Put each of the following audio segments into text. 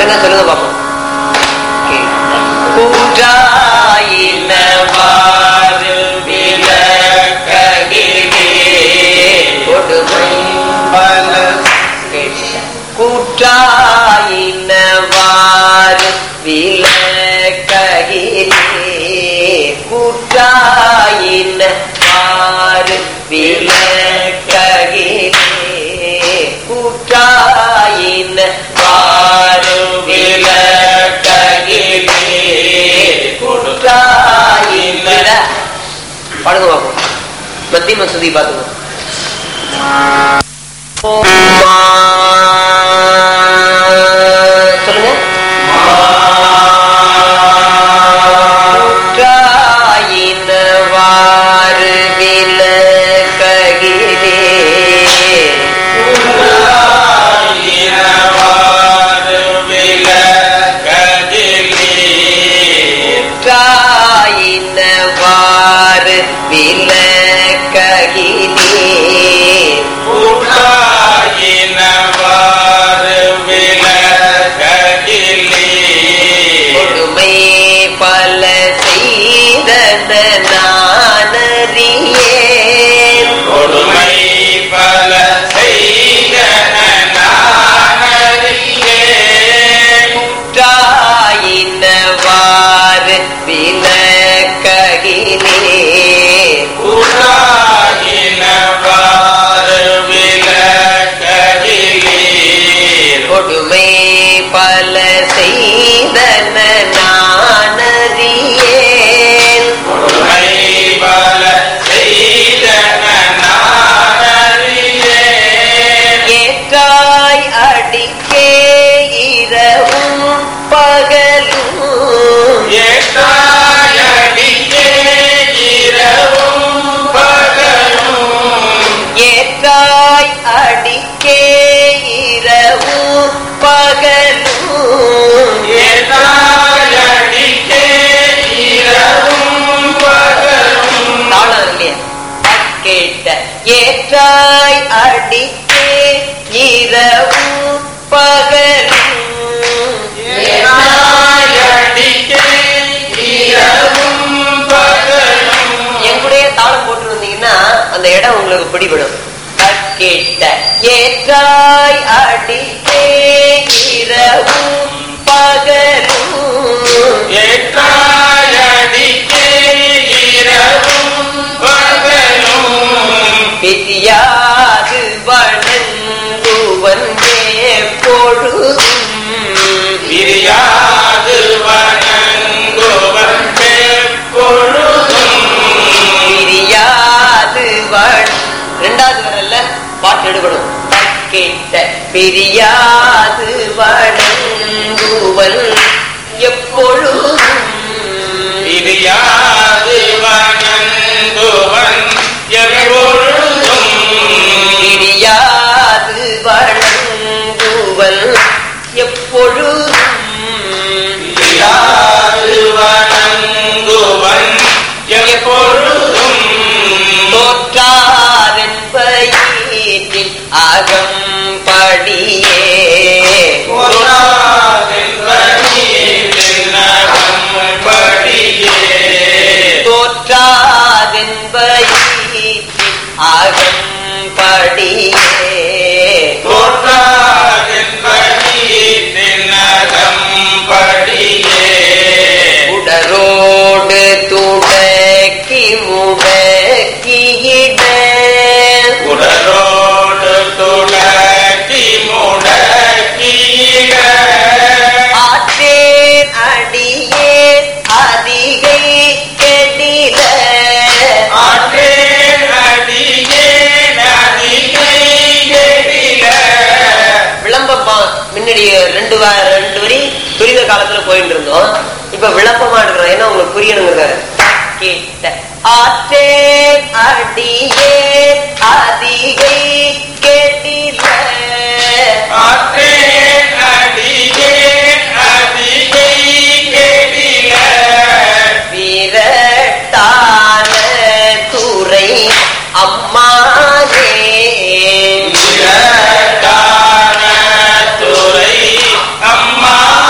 சொல்லுங்க சொல்லுங்க பாப்போம் கூட்டாயினவாறு விளக்ககிலே கொடுமை பல கூட்டாயினவாறு விளக்ககிலே கூட்டாயினவாறு விளக்ககிலே கூட்டாயினவாறு விளக்ககிலே கூட்டாயின பாடுங்க பாப்போம் மத்திய மசூதி பாத்துங்க சொல்லுங்க கூட்டாயினவாறு விளக்ககிலே ஆயிரவாறு விளக்ககிலே கூட்டாயினவாறு விளக்ககிலே கூட்டாயினவாறு விளக்ககிலே கொடுமை பல செய்தன நானறியேன் கொடுமை பல செய்தன நானறியேன் கூட்டாயினவாறு விளக்ககிலே கூட்டாயினவாறு விளக்ககிலே கொடுமை பல செய்தன நானறியேன் கொடுமை பல செய்தன நானறியேன் ஏற்றாய் அடிக்கே இரவும் பகலும் ஏற்றாயடிக்கே இரவும் பகலும் ஏற்றாய் அடிக்கே இரவும் பகலும் ஏற்றாயடிக்கே இரவும் பகலும் தாளம் இல்லையா கேட்ட ஏற்றாய் அடிக்கே இரவும் பகலும் ஏற்றாயடிக்கே இரவும் பகலும் எங்களுடைய தாளம் போட்டிருந்தீங்கன்னா அந்த இடம் உங்களுக்கு பிடிபடும் கேட்ட ஏற்றாய் அடிக்கே இரவும் பகலும் ஏற்றாயடிக்கே இரவும் பகலும் பிரியாது வணங்குவன் பொழுதும் பிரியாது வணங்குவன் பொழுதும் பிரியாது வண் ரெண்டாவது வரல பாட்டு எடுக்கணும் கேட்ட பிரியாது வணங்குவன் எப்பொழுதும் பிரியாது வணங்குவன் எப்பொழுதும் பிரியாது வணங்குவன் எப்பொழுதும் பிரியாது வணங்குவன் எப்பொழுதும் தோற்றாரென்பயிற்றின் அகம்படியே தோற்றாரென்பயிற்றின் அகம்படியே உடரோடு துடக்கி முடக்கியிட உடலோடு துடக்கி முடக்கிட ஆற்றேன் அடியே அதிகை கெடில ஆற்றேன் அடியேன் அதிகை எழில. விளம்பமா முன்னாடி ரெண்டு வா- ரெண்டு வரி துரித காலத்துல போயிட்டு இருந்தோம் இப்ப விளம்பமா இருக்கிறோம் ஏன்னா உங்களுக்கு புரியணுங்கிறத கேட்ட ஆற்றேன் அடியே அதிகை கெடில ஆற்றேன் அடியேன் அதிகை எழில. விரட்டான துறை அம்மானே விரட்டான துறை அம்மானே.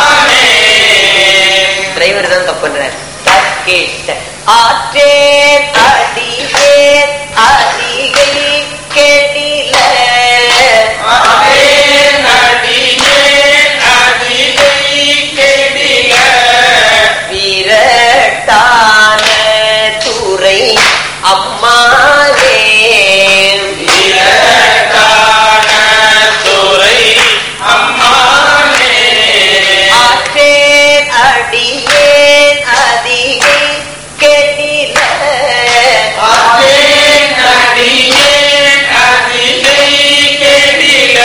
அம்மானே விரட்டான துறை அம்மானே ஆற்றேன் அடியேன் அதிகை கெடில ஆதேன் அடியேன் அதிகை கெடில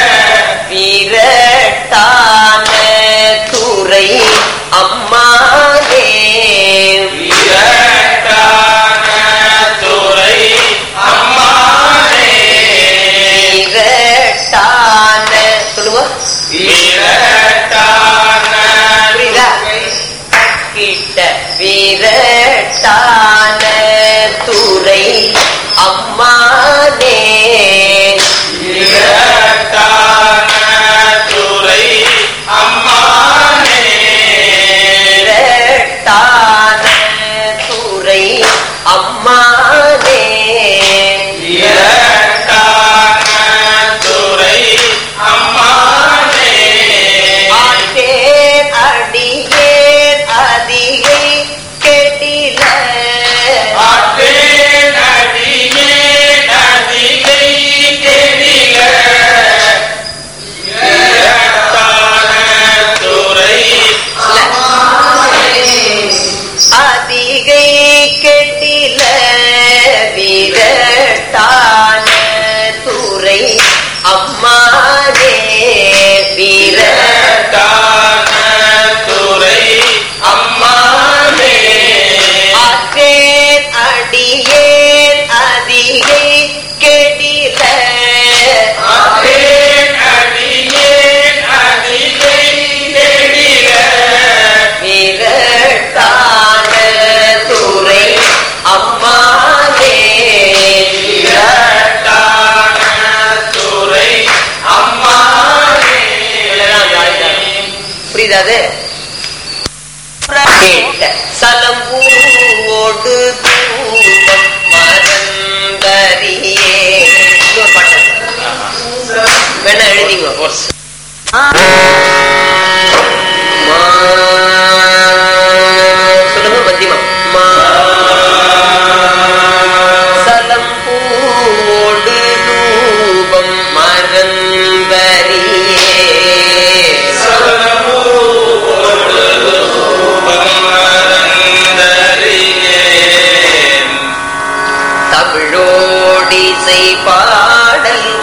வீரட்டான துறை அம்மானே விரட்டான துறை அம்மானே வீரட்டான சொல்லுங்க விரட்டான புரியுதா கிட்ட வீரட்டான துறை அம்மானே விரட்டான துறை அம்மானே வீரட்டான துறை அம்மானே விரட்டான துறை அம்மானே ஆற்றேன் அடியேன் அதிகை கெடில ஆற்றேன் அடியேன் அதிகை கெடில விரட்டான துறை அதிகை கெட்டில வீரட்டான துறை அம்மானே வீர விரட்டான துறை அம்மானே ஆற்றேன் அடியேன் அதிகை கெடில ஆற்றேன் அடியேன் அதிகை கெடில வீரட்டான துறை அம்மானே விரட்டான துறை அம்மானே புரியுதா அது கேட்ட சலம்பூவோடு தூபம் மறந்தறியே இன்னொரு பாட்டு வேணா எழுதிங்க சொல்லுங்க மத்தியமா மா சலம்பூவோடு தூபம் மறந்தறியே தமிழோடிசை பாடல்